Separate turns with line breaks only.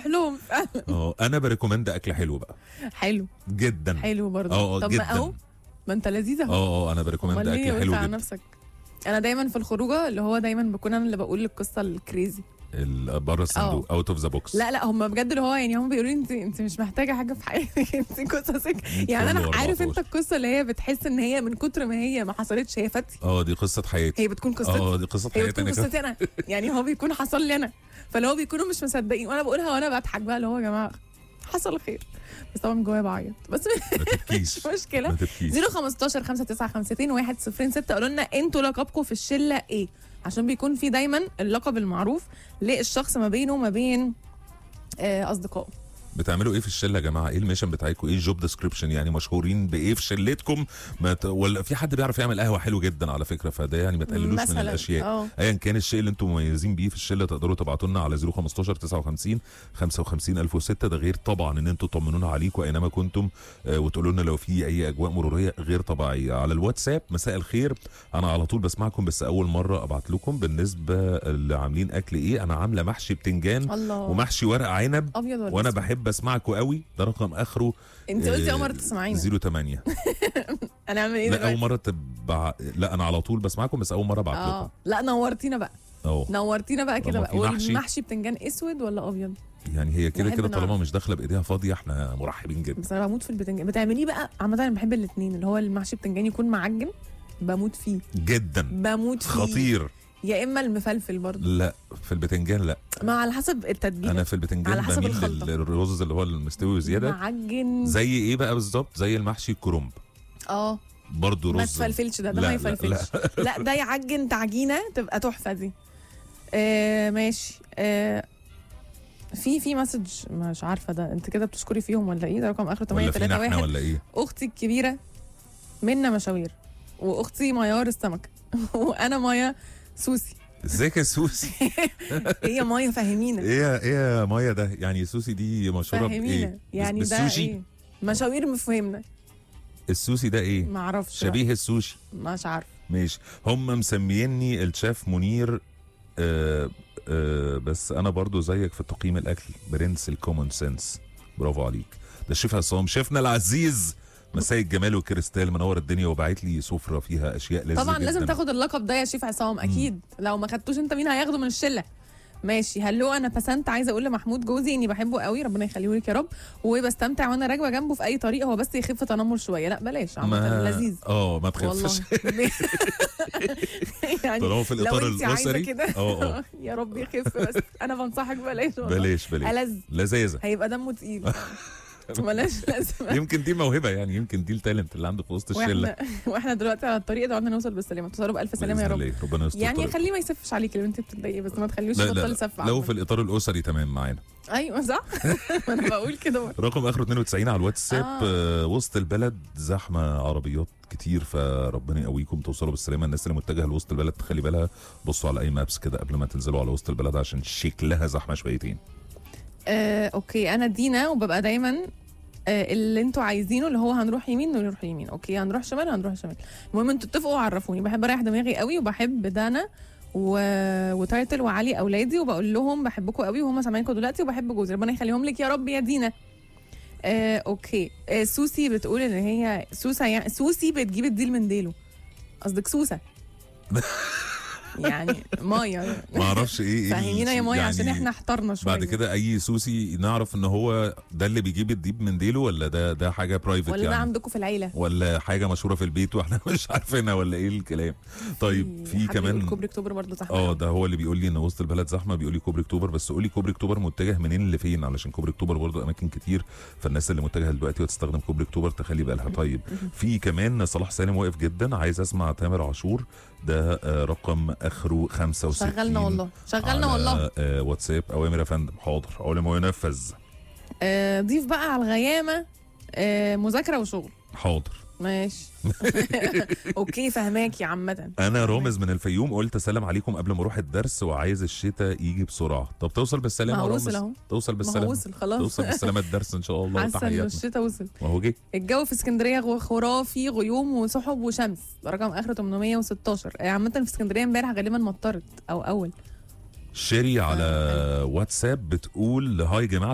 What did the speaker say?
اروح لهم فعلا
اه انا بريكومند اكل حلو بقى
حلو
جدا
حلو برضه
اه اه
طب
جدا
ما اهو ما انت لذيذ اهو
اه اه انا بريكومند
امال ليه
اكل
قلت
حلو
على
جدا
نفسك انا دايما في الخروجه اللي هو دايما بكون انا اللي بقول القصه الكريزي
ال- بره الصندوق اوت اوف ذا بوكس
لا لا هم بجد اللي هو يعني هم بيقولوا لي انت انت مش محتاجه حاجه في حياتك انت قصصك يعني انا عارف انت القصه اللي هي بتحس ان هي من كتر ما هي ما حصلتش هي فتي
اه دي قصه حياتي
هي بتكون قصتي
اه دي قصه
هي
حياتي
بتكون
انا كمان.
قصتي انا يعني هو بيكون حصل لي انا فاللي هو بيكونوا مش مصدقين وانا بقولها وانا بضحك بقى اللي هو يا جماعه حصل خير بس طبعا جوايا بعيط بس
ما تبكيش
مش مشكله
ما تبكيش
015 59 1 0 6 قولوا لنا انتوا لقبكم في الشله ايه عشان بيكون في دايما اللقب المعروف للشخص ما بينه وما بين آه، اصدقائه
بتعملوا ايه في الشله يا جماعه ايه الميشن بتاعتكم ايه الجوب ديسكريبشن يعني مشهورين بايه في شلتكم ما ت... ولا في حد بيعرف يعمل قهوه حلو جدا على فكره فده يعني ما تقللوش من
مثلاً،
الاشياء
اه.
ايا كان الشيء اللي انتم مميزين بيه في الشله تقدروا تبعتوا لنا على 015 59 55 1006 ده غير طبعا ان انتم تطمنونا عليكم اينما كنتم آه، وتقولوا لنا لو في اي اجواء مروريه غير طبيعيه على الواتساب مساء الخير انا على طول بسمعكم بس اول مره ابعت لكم بالنسبه اللي عاملين اكل ايه انا عامله محشي بتنجان
الله
ومحشي ورق عنب
ابيض ولا
وانا
أسود؟
بحب اسمعكم قوي ده رقم اخره
انت قلتي اول مره تسمعينا
08
انا اعمل ايه
لا
دلوقتي
اول مره تبع لا انا على طول بسمعكم بس اول مره ابعت
اه
لكم
لا نورتينا بقى
اه
نورتينا بقى كده
طالما
بقى
في محشي.
والمحشي بتنجان اسود ولا ابيض
يعني هي كده
نحب
كده طالما
نعرف.
مش داخله بايديها فاضيه احنا مرحبين جدا
بس انا بموت في البتنجان بتعمليه بقى عامه انا بحب الاثنين اللي هو المحشي بتنجان يكون معجن بموت فيه
جدا
بموت فيه
خطير
يا اما المفلفل برضه
لا في البتنجان لا
ما على حسب التتبيله
انا في البتنجان
على حسب
بميل
الخلطة.
للرز اللي هو المستوي زياده
معجن
زي ايه بقى بالظبط زي المحشي الكرنب
اه
برضه
ما
رز
تفلفلش ده ده
لا،
ما
لا،
يفلفلش لا ده يعجن تعجينه تبقى تحفه دي آه ماشي آه في في مسج مش عارفه ده انت كده بتشكري فيهم ولا ايه ده رقم اخره
ولا فينا احنا
831
ولا ايه
اختي الكبيره منى مشاوير واختي ميار السمك وانا مايا سوسي
ازيك يا سوسي
هي مايا فهمينا
ايه ايه يا مايا ده يعني سوسي دي مشهوره
فهمينا
بايه
يعني
بس-
ده
بالسوشي
ايه مشاوير مفهمنا
السوسي ده ايه
ما اعرفش
شبيه السوشي
مش عارف
ماشي هم مسميني الشيف منير آه آه بس انا برضو زيك في تقييم الاكل برنس الكومون سنس برافو عليك ده الشيف عصام شيفنا العزيز مساء الجمال والكريستال منور الدنيا وبعت لي سفره فيها اشياء لذيذه
طبعا لازم
جداً.
تاخد اللقب ده يا شيف عصام اكيد لو ما خدتوش انت مين هياخده من الشله ماشي هلو انا بسنت عايزه اقول لمحمود جوزي اني بحبه قوي ربنا يخليه لك يا رب وبستمتع وانا راكبه جنبه في اي طريق هو بس يخف تنمر شويه لا بلاش عامه
ما
لذيذ
اه ما تخافش
والله يعني
طالما في الاطار
لو انت عايزه
الاسري
كده
اه اه
يا رب يخف بس انا بنصحك بلاش والله
بلاش بلاش
ألذ
لذاذه
هيبقى دمه تقيل بلاش لازم
يمكن دي موهبه يعني يمكن دي التالنت اللي عنده في وسط الشله
واحنا واحنا دلوقتي على الطريق دعونا نوصل بالسلامه توصلوا بالف سلامه يا
بإذن
رب
الله. ربنا يستر
يعني
طريقك.
خليه ما يسفش عليكي لو انت بتتضايقي بس ما تخليهوش
لا
يبطل
لا
يسف
لو
عامة.
في الاطار الاسري تمام معانا
ايوه صح ما انا بقول كده برضه.
رقم اخره 92 على الواتساب
آه.
آه. وسط البلد زحمه عربيات كتير فربنا يقويكم توصلوا بالسلامه الناس اللي متجهه لوسط البلد تخلي بالها بصوا على اي مابس كده قبل ما تنزلوا على وسط البلد عشان شكلها زحمه شويتين
آه، اوكي انا دينا وببقى دايما آه، اللي انتوا عايزينه اللي هو هنروح يمين نروح يمين اوكي هنروح شمال هنروح شمال المهم انتوا اتفقوا وعرفوني بحب اريح دماغي قوي وبحب دانا و... وتايتل وعلي اولادي وبقول لهم بحبكم قوي وهم سامعينكم دلوقتي وبحب جوزي ربنا يخليهم لك يا رب يا دينا آه، اوكي آه، سوسي بتقول ان هي سوسه يعني سوسي بتجيب الديل من ديله قصدك سوسه يعني مايا
ما اعرفش ايه ايه
فهمينا يا مايا عشان
يعني
احنا احترنا شويه
بعد كده اي سوسي نعرف ان هو ده اللي بيجيب الديب من ديله ولا ده ده حاجه برايفت
ولا ده
يعني
عندكم في العيله
ولا حاجه مشهوره في البيت واحنا مش عارفينها ولا ايه الكلام طيب في
حد يقول
كمان
كوبري اكتوبر برضه زحمه
اه
أوي.
ده هو اللي بيقول لي ان وسط البلد زحمه بيقول لي كوبري اكتوبر بس قولي كوبري اكتوبر متجه منين لفين علشان كوبري اكتوبر برضو اماكن كتير فالناس اللي متجهه دلوقتي وتستخدم كوبري اكتوبر تخلي بالها طيب في كمان صلاح سالم واقف جدا عايز اسمع تامر عاشور ده آه، رقم اخره 65
شغلنا والله شغلنا
على
والله
آه، واتساب اوامر يا فندم حاضر اول ما ينفذ
آه ضيف بقى على الغيامه آه مذاكره وشغل
حاضر
ماشي اوكي فهماكي عامه
انا رامز من الفيوم قلت اسلم عليكم قبل ما اروح الدرس وعايز الشتاء يجي بسرعه طب توصل بالسلامه
ما
يا
هو
رامز
وصل اهو
توصل
ما هو
بالسلامه
وصل خلاص
توصل بالسلامه الدرس ان شاء الله
حاسه انه
وتحياتنا
الشتاء وصل
وهو جه
الجو في اسكندريه غ- خرافي غيوم وسحب وشمس ده رقم اخره 816 آه، عامه في اسكندريه امبارح غالبا مطرت او اول
شيري على واتساب بتقول هاي جماعه